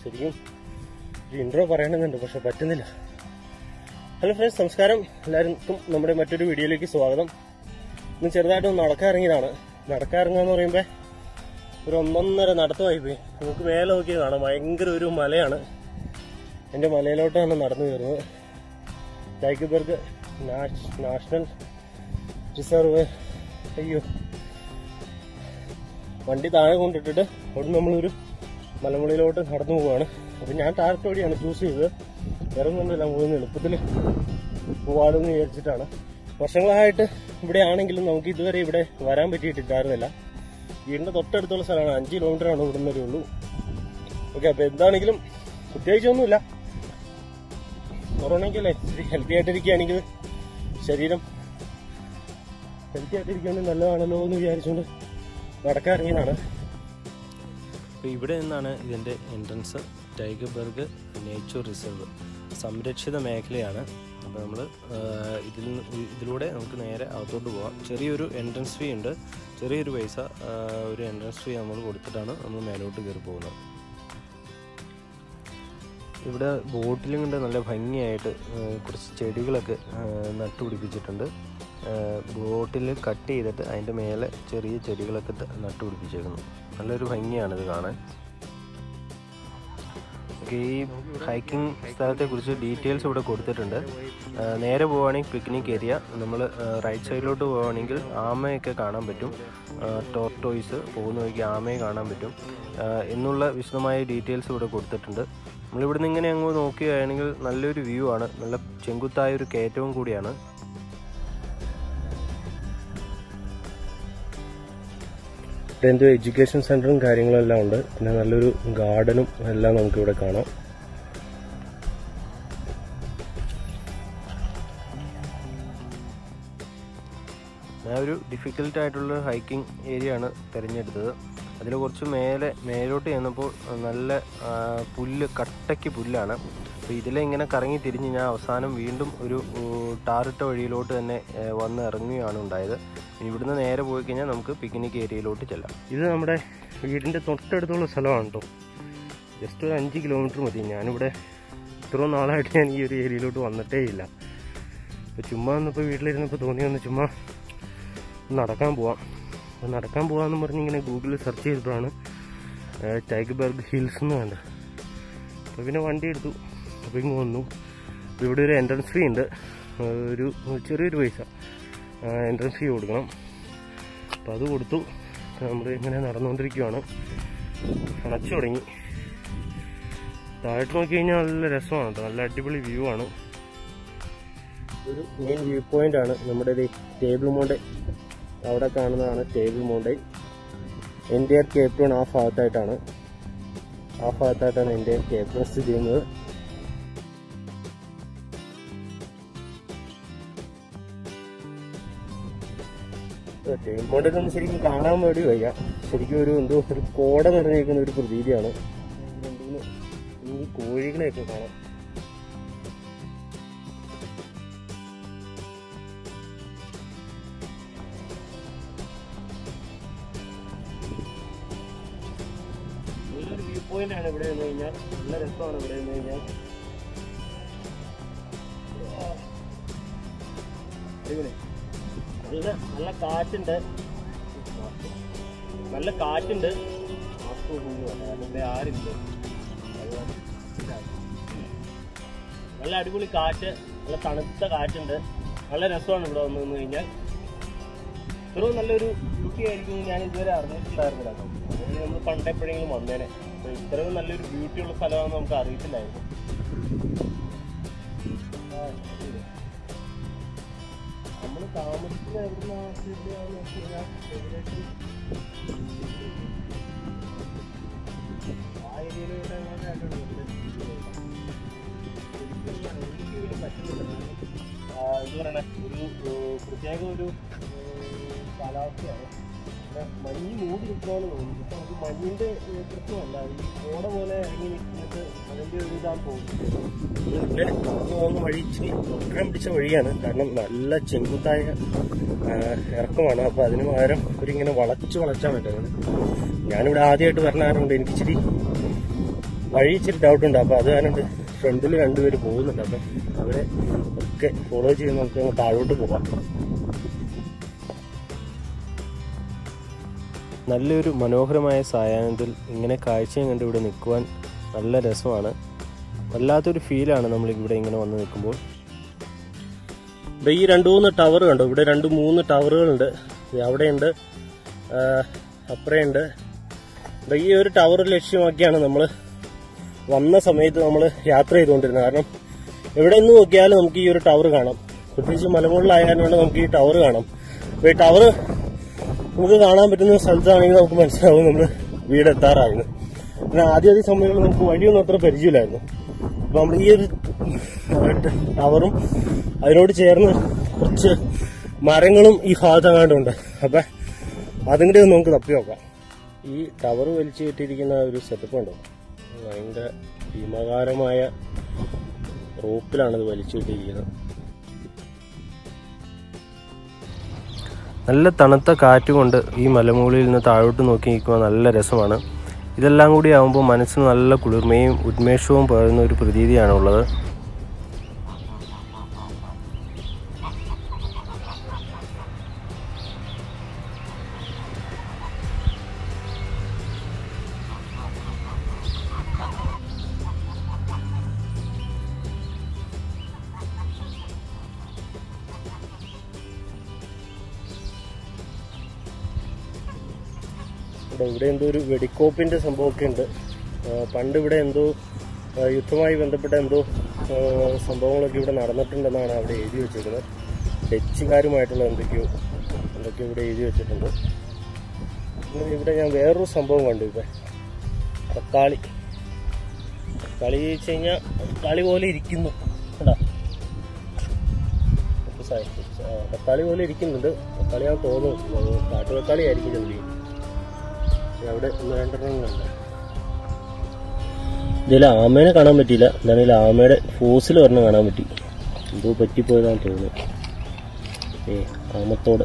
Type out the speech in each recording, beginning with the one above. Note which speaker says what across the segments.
Speaker 1: ശരിക്കും ഒരു ഇൻട്രോ പറയണമെന്നുണ്ട് പക്ഷെ പറ്റുന്നില്ല ഹലോ ഫ്രണ്ട്സ് നമസ്കാരം എല്ലാവർക്കും നമ്മുടെ മറ്റൊരു വീഡിയോയിലേക്ക് സ്വാഗതം ഇന്ന് ചെറുതായിട്ടൊന്ന് നടക്കാറിങ്ങിയതാണ് നടക്കാറിങ്ങാന്ന് പറയുമ്പോൾ ഒരു ഒന്നൊന്നര നടത്തമായി പോയി നമുക്ക് മേലെ നോക്കിയാൽ കാണാം ഭയങ്കര ഒരു മലയാണ് എൻ്റെ മലയിലോട്ടാണ് നടന്നു കയറുന്നത് ടൈഗർബർഗ് നാഷണൽ റിസർവ് അയ്യോ വണ്ടി താഴെ കൊണ്ടിട്ടിട്ട് അവിടെ നമ്മളൊരു മലമുകളിലോട്ട് നടന്നു പോവാണ് അപ്പം ഞാൻ താഴത്തെ വഴിയാണ് ചൂസ് ചെയ്തത് വേറെ ഒന്നുമില്ല പോകുന്ന എളുപ്പത്തിൽ പോവാടെന്ന് വിചാരിച്ചിട്ടാണ് വർഷങ്ങളായിട്ട് ഇവിടെ ആണെങ്കിലും നമുക്ക് ഇതുവരെ ഇവിടെ വരാൻ പറ്റിയിട്ടില്ലായിരുന്നില്ല വീടിൻ്റെ തൊട്ടടുത്തുള്ള സ്ഥലമാണ് അഞ്ച് കിലോമീറ്ററാണ് ഇവിടെ നിന്ന് ഉള്ളൂ ഓക്കെ അപ്പോൾ എന്താണെങ്കിലും പ്രത്യേകിച്ചൊന്നുമില്ല കൊറോണയ്ക്കല്ലേ ഇച്ചിരി ഹെൽത്തി ആയിട്ടിരിക്കുകയാണെങ്കിൽ ശരീരം ഹെൽത്തി ആയിട്ടിരിക്കുകയാണെങ്കിൽ നല്ലതാണല്ലോ എന്ന് വിചാരിച്ചുകൊണ്ട് നടക്കാറിങ്ങിയതാണ്
Speaker 2: അപ്പോൾ ഇവിടെ നിന്നാണ് ഇതിൻ്റെ എൻട്രൻസ് ടൈഗർബർഗ് നേച്ചർ റിസർവ് സംരക്ഷിത മേഖലയാണ് അപ്പോൾ നമ്മൾ ഇതിൽ നിന്ന് ഇതിലൂടെ നമുക്ക് നേരെ അകത്തോട്ട് പോകാം ചെറിയൊരു എൻട്രൻസ് ഫീ ഉണ്ട് ചെറിയൊരു പൈസ ആ, ഒരു എൻട്രൻസ് ഫീ നമ്മൾ കൊടുത്തിട്ടാണ് നമ്മൾ മേലോട്ട് കയറി പോകുന്നത് ഇവിടെ ബോട്ടിലും കൊണ്ട് നല്ല ഭംഗിയായിട്ട് ആ, കുറച്ച് ചെടികളൊക്കെ ആ, നട്ടുപിടിപ്പിച്ചിട്ടുണ്ട് ബോട്ടിൽ കട്ട് ചെയ്തിട്ട് അതിൻ്റെ മേലെ ചെറിയ ചെടികളൊക്കെ ത- നട്ടുപിടിപ്പിച്ചേക്കുന്നു നല്ലൊരു ഭംഗിയാണിത് കാണാൻ ഓക്കെ ഈ ഹൈക്കിംഗ് സ്ഥലത്തെക്കുറിച്ച് ഡീറ്റെയിൽസ് ഇവിടെ കൊടുത്തിട്ടുണ്ട് ആ, നേരെ പോവുകയാണെങ്കിൽ പിക്നിക് ഏരിയ നമ്മൾ റൈറ്റ് സൈഡിലോട്ട് പോവുകയാണെങ്കിൽ ആമയൊക്കെ കാണാൻ പറ്റും ടോർട്ടോയ്സ് പോകുന്ന വഴിക്ക് ആമയെ കാണാൻ പറ്റും ആ, എന്നുള്ള വിശദമായ ഡീറ്റെയിൽസ് ഇവിടെ കൊടുത്തിട്ടുണ്ട് നമ്മളിവിടുന്ന് ഇങ്ങനെ അങ്ങ് നോക്കുകയാണെങ്കിൽ നല്ലൊരു വ്യൂ ആണ് നല്ല ചെങ്കുത്തായ ഒരു കയറ്റവും കൂടിയാണ്
Speaker 1: ഇവിടെ എന്തോ എഡ്യൂക്കേഷൻ സെന്ററും കാര്യങ്ങളും എല്ലാം ഉണ്ട് പിന്നെ നല്ലൊരു ഗാർഡനും എല്ലാം നമുക്ക് ഇവിടെ കാണാം
Speaker 2: ഞാൻ ഒരു ഡിഫിക്കൽട്ട് ആയിട്ടുള്ള ഹൈക്കിംഗ് ഏരിയ ആണ് തിരഞ്ഞെടുത്തത് അതിൽ കുറച്ച് മേലെ മേലോട്ട് ചെന്നപ്പോൾ നല്ല ആ, പുല്ല് കട്ടയ്ക്ക് പുല്ലാണ് അപ്പോൾ ഇതിലെ ഇങ്ങനെ കറങ്ങി തിരിഞ്ഞ് ഞാൻ അവസാനം വീണ്ടും ഒരു ഊ, ടാറിട്ട വഴിയിലോട്ട് തന്നെ ഏ, വന്ന് ഇറങ്ങുകയാണ് ഉണ്ടായത് ഇനി ഇവിടുന്ന് നേരെ പോയി കഴിഞ്ഞാൽ നമുക്ക് പിക്നിക് ഏരിയയിലോട്ട് ചെല്ലാം
Speaker 1: ഇത് നമ്മുടെ വീടിന്റെ തൊട്ടടുത്തുള്ള സ്ഥലമാണ് കേട്ടോ ജസ്റ്റ് ഒരു അഞ്ച് കിലോമീറ്റർ മതി ഞാനിവിടെ ഇത്രയും നാളായിട്ട് ഞാൻ ഈ ഒരു ഏരിയയിലോട്ട് വന്നിട്ടേ ഇല്ല അപ്പോൾ ചുമ്മാ വന്നപ്പോൾ വീട്ടിലിരുന്നപ്പോൾ തോന്നി വന്ന് ചുമ്മാ നടക്കാൻ പോവാം അപ്പോൾ നടക്കാൻ പോവാന്ന് പറഞ്ഞ് ഇങ്ങനെ ഗൂഗിളിൽ സെർച്ച് ചെയ്തപ്പോഴാണ് ടൈഗർബർഗ് ഹിൽസ് എന്ന് കണ്ടത് അപ്പോൾ പിന്നെ വണ്ടി എടുത്തു അപ്പോൾ ഇങ്ങ് വന്നു അപ്പോൾ ഇവിടെ ഒരു എൻട്രൻസ് ഫീ ഉണ്ട് ആ, ഒരു ചെറിയൊരു പൈസ എൻട്രൻസ് ഫീ കൊടുക്കണം അപ്പോൾ അത് കൊടുത്തു നമ്മൾ ഇങ്ങനെ നടന്നുകൊണ്ടിരിക്കുവാണ് അടച്ചു തുടങ്ങി താഴോട്ട് നോക്കി കഴിഞ്ഞാൽ നല്ല രസമാണ് കേട്ടോ നല്ല അടിപൊളി വ്യൂ ആണ് ഒരു മെയിൻ വ്യൂ പോയിന്റ് ആണ് നമ്മുടെ ഒരു ടേബിൾ മൗണ്ടൈൻ അവിടെ കാണുന്നതാണ് ടേബിൾ മൗണ്ടൈൻ എൻ്റെ കേപ്പ് ടൗൺ ആ ഭാഗത്തായിട്ടാണ് ആ ഭാഗത്തായിട്ടാണ് എൻ്റെ കേപ്പ് ടൗൺ സ്ഥിതി ചെയ്യുന്നത് ടേബിൾ മൗണ്ടൈൻ ഒന്നും ശരിക്കും കാണാൻ വേണ്ടി വയ്യ ശരിക്കും ഒരു എന്തോ ഒരു കോട നിറഞ്ഞിരിക്കുന്ന ഒരു പ്രതീതിയാണ് രണ്ടുമൂന്ന് ഈ കോഴികളെയൊക്കെ കാണാം നല്ലൊരു വ്യൂ പോയിന്റ് ആണ് ഇവിടെ നിന്ന് കഴിഞ്ഞാൽ നല്ല രസമാണ് ഇവിടെ നിന്ന് കഴിഞ്ഞാൽ അടിപൊളി. നല്ല നല്ല കാറ്റുണ്ട് നല്ല കാറ്റുണ്ട് മാസ്ക് കൊണ്ടുപോകുന്നു കാരണം ഇവിടെ ആരില്ല അതുകൊണ്ട് നല്ല അടിപൊളി കാറ്റ് നല്ല തണുത്ത കാറ്റുണ്ട് നല്ല രസമാണ് ഇവിടെ വന്നു നിന്ന് കഴിഞ്ഞാൽ ഇത്രയും നല്ലൊരു ബ്യൂട്ടി ആയിരിക്കും ഞാൻ ഇതുവരെ അറിഞ്ഞിട്ടുണ്ടായിരുന്നില്ല കേട്ടോ അതുകൊണ്ട് നമ്മൾ പണ്ടെപ്പോഴെങ്കിലും വന്നേനെ അപ്പൊ ഇത്രയും നല്ലൊരു ബ്യൂട്ടി ഉള്ള സ്ഥലമാണെന്ന് നമുക്ക് അറിയത്തില്ലായിരുന്നു നമ്മൾ താമസിക്കുന്ന എവിടുന്നാന്ന് വെച്ച് കഴിഞ്ഞാൽ ഏകദേശം ആ ഏരിയയിലൂടെ അങ്ങോട്ടായിട്ടുണ്ട് എന്താ പറയണേ ഒരു ഏഹ്, പ്രത്യേക ഒരു ഏഹ്, കാലാവസ്ഥയാണ് ഇവിടെ മഞ്ഞ് മൂടി നിൽക്കണമെന്ന് തോന്നുന്നു പക്ഷെ നമുക്ക് മഞ്ഞിന്റെ ഏഹ്, പ്രശ്നമല്ല ഈ കോട പോലെ ഇറങ്ങി നിൽക്കുന്നത് അതിന്റെ ഒരു ഇതാന്ന് തോന്നുന്നു ഇത് ഇവിടെ നടന്നു പോകുന്ന വഴി ഇച്ചിരി ഉഗ്രം പിടിച്ച വഴിയാണ് കാരണം നല്ല ചെങ്കുത്തായ ആഹ്, ഇറക്കമാണ് അപ്പൊ അതിന് പകരം ഒരിങ്ങനെ വളച്ച് വളച്ചാണ് കേട്ടോ ഞാനിവിടെ ആദ്യമായിട്ട് വരണ കാരണം കൊണ്ട് എനിക്ക് ഇച്ചിരി വഴി ഇച്ചിരി ഡൗട്ടുണ്ട് അപ്പോൾ അത് കാരണം ഫ്രണ്ടിൽ രണ്ടുപേര് പോകുന്നുണ്ട് അപ്പം അവരെ ഒക്കെ ഫോളോ ചെയ്ത് നമുക്ക് അങ്ങ് താഴോട്ട് പോകാം
Speaker 2: നല്ലൊരു മനോഹരമായ സായാഹ്നത്തിൽ ഇങ്ങനെ കാഴ്ചയും കണ്ട് ഇവിടെ നിൽക്കുവാൻ നല്ല രസമാണ് വല്ലാത്തൊരു ഫീലാണ് നമ്മൾ ഇവിടെ ഇങ്ങനെ വന്ന് നിൽക്കുമ്പോൾ
Speaker 1: ദേ ഈ രണ്ട് മൂന്ന് ടവർ കണ്ടോ ഇവിടെ രണ്ട് മൂന്ന് ടവറുകളുണ്ട് ദേ അവിടെയുണ്ട് ആ, അപ്പുറയുണ്ട് ദേ ഈ ഒരു ടവർ ലക്ഷ്യമാക്കിയാണ് നമ്മൾ വന്ന സമയത്ത് നമ്മൾ യാത്ര ചെയ്തുകൊണ്ടിരുന്നത് കാരണം എവിടെ നിന്ന് നോക്കിയാലും നമുക്ക് ഈ ഒരു ടവർ കാണാം പ്രത്യേകിച്ച് മലമുകളിലായതുകൊണ്ട് നമുക്ക് ഈ ടവർ കാണാം അപ്പോൾ ഈ ടവർ നമുക്ക് കാണാൻ പറ്റുന്ന സ്ഥലത്താണെങ്കിൽ നമുക്ക് മനസ്സിലാവും നമ്മൾ വീട് എത്താറായിരുന്നു പിന്നെ ആദ്യ ആദ്യ സമയങ്ങളിൽ നമുക്ക് വഴിയൊന്നും അത്ര പരിചയമില്ലായിരുന്നു അപ്പൊ നമ്മൾ ഈ ഒരു ടവറും അതിനോട് ചേർന്ന് കുറച്ച് മരങ്ങളും ഈ ഭാഗത്തങ്ങാണ്ടുണ്ട് അപ്പൊ അതും കൂടി ഒന്ന് നമുക്ക് തപ്പി നോക്കാം ഈ ടവർ വലിച്ചു കെട്ടിയിരിക്കുന്ന ഒരു സെറ്റപ്പ് ഉണ്ടോ ഭയങ്കര ഭീമകാരമായ റോപ്പിലാണ് ഇത് വലിച്ചു കെട്ടിയിരിക്കുന്നത്
Speaker 2: നല്ല തണുത്ത കാറ്റ് കൊണ്ട് ഈ മലമുകളിൽ നിന്ന് താഴോട്ട് നോക്കി നിൽക്കുമ്പോൾ നല്ല രസമാണ് ഇതെല്ലാം കൂടി ആകുമ്പോൾ മനസ്സിന് നല്ല കുളിർമയും ഉന്മേഷവും പകരുന്ന ഒരു പ്രതീതിയാണ് ഉള്ളത്
Speaker 1: ഇവിടെ ഇവിടെ എന്തോ ഒരു വെടിക്കോപ്പിന്റെ സംഭവമൊക്കെ ഉണ്ട് ആ, പണ്ട് ഇവിടെ എന്തോ ആ, യുദ്ധവുമായി ബന്ധപ്പെട്ട എന്തോ ആ, സംഭവങ്ങളൊക്കെ ഇവിടെ നടന്നിട്ടുണ്ടെന്നാണ് അവിടെ എഴുതി വെച്ചിരിക്കുന്നത് ഡച്ചുകാരുമായിട്ടുള്ള എന്തൊക്കെയോ എന്തൊക്കെയോ ഇവിടെ എഴുതി വെച്ചിട്ടുണ്ട് പിന്നെ ഇവിടെ ഞാൻ വേറൊരു സംഭവം കണ്ടു ഇപ്പം തക്കാളി തക്കാളി വെച്ച് കഴിഞ്ഞാൽ തക്കാളി പോലെ ഇരിക്കുന്നു കേട്ടാ തക്കാളി പോലെ ഇരിക്കുന്നുണ്ട് തക്കാളിയാണെന്ന് തോന്നുന്നു അത് കാട്ടുതക്കാളി ആയിരിക്കും ചെല്ലി അവിടെ ഒന്ന് രണ്ടെണ്ണം കണ്ട ഇതിൽ ആമേനെ കാണാൻ പറ്റിയില്ല എന്താണെങ്കിൽ ആമയുടെ ഫോസിൽ ഒരെണ്ണം കാണാൻ പറ്റി എന്തോ പറ്റിപ്പോയതാന്ന് തോന്നുന്നു ഏ ആമത്തോട്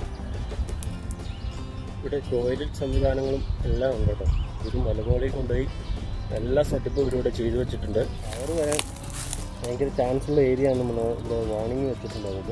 Speaker 1: ഇവിടെ ടോയ്ലറ്റ് സംവിധാനങ്ങളും എല്ലാം ഉണ്ട് കേട്ടോ ഒരു മലമുകളിൽ കൊണ്ടുപോയി എല്ലാ സെറ്റപ്പും ഇവിടെ ചെയ്തു വെച്ചിട്ടുണ്ട് അവർ വരാൻ ഭയങ്കര ചാൻസ് ഉള്ള ഏരിയ ആണ് നമ്മൾ ഇവിടെ വാണിംഗ് വെച്ചിട്ടുണ്ട് അതുകൊണ്ട്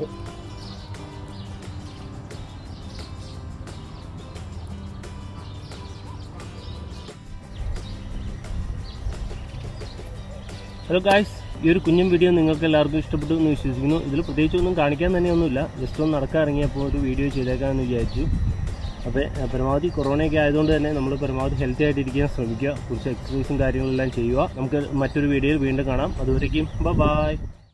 Speaker 1: ഹലോ ഗായ്സ് ഈ ഒരു കുഞ്ഞൻ വീഡിയോ നിങ്ങൾക്ക് എല്ലാവർക്കും ഇഷ്ടപ്പെട്ടു എന്ന് വിശ്വസിക്കുന്നു ഇതിൽ പ്രത്യേകിച്ച് ഒന്നും കാണിക്കാൻ തന്നെയൊന്നുമില്ല ജസ്റ്റ് ഒന്ന് നടക്കാൻ ഇറങ്ങിയപ്പോൾ ഒരു വീഡിയോ ചെയ്തേക്കാമെന്ന് വിചാരിച്ചു അപ്പോൾ ഏഹ്, പരമാവധി കൊറോണയൊക്കെ ആയതുകൊണ്ട് തന്നെ നമ്മൾ പരമാവധി ഹെൽത്തി ആയിട്ടിരിക്കാൻ ശ്രമിക്കുക കുറച്ച് എക്സസൈസും കാര്യങ്ങളെല്ലാം ചെയ്യുക നമുക്ക് മറ്റൊരു വീഡിയോയിൽ വീണ്ടും കാണാം അതുവരേക്കും ബൈ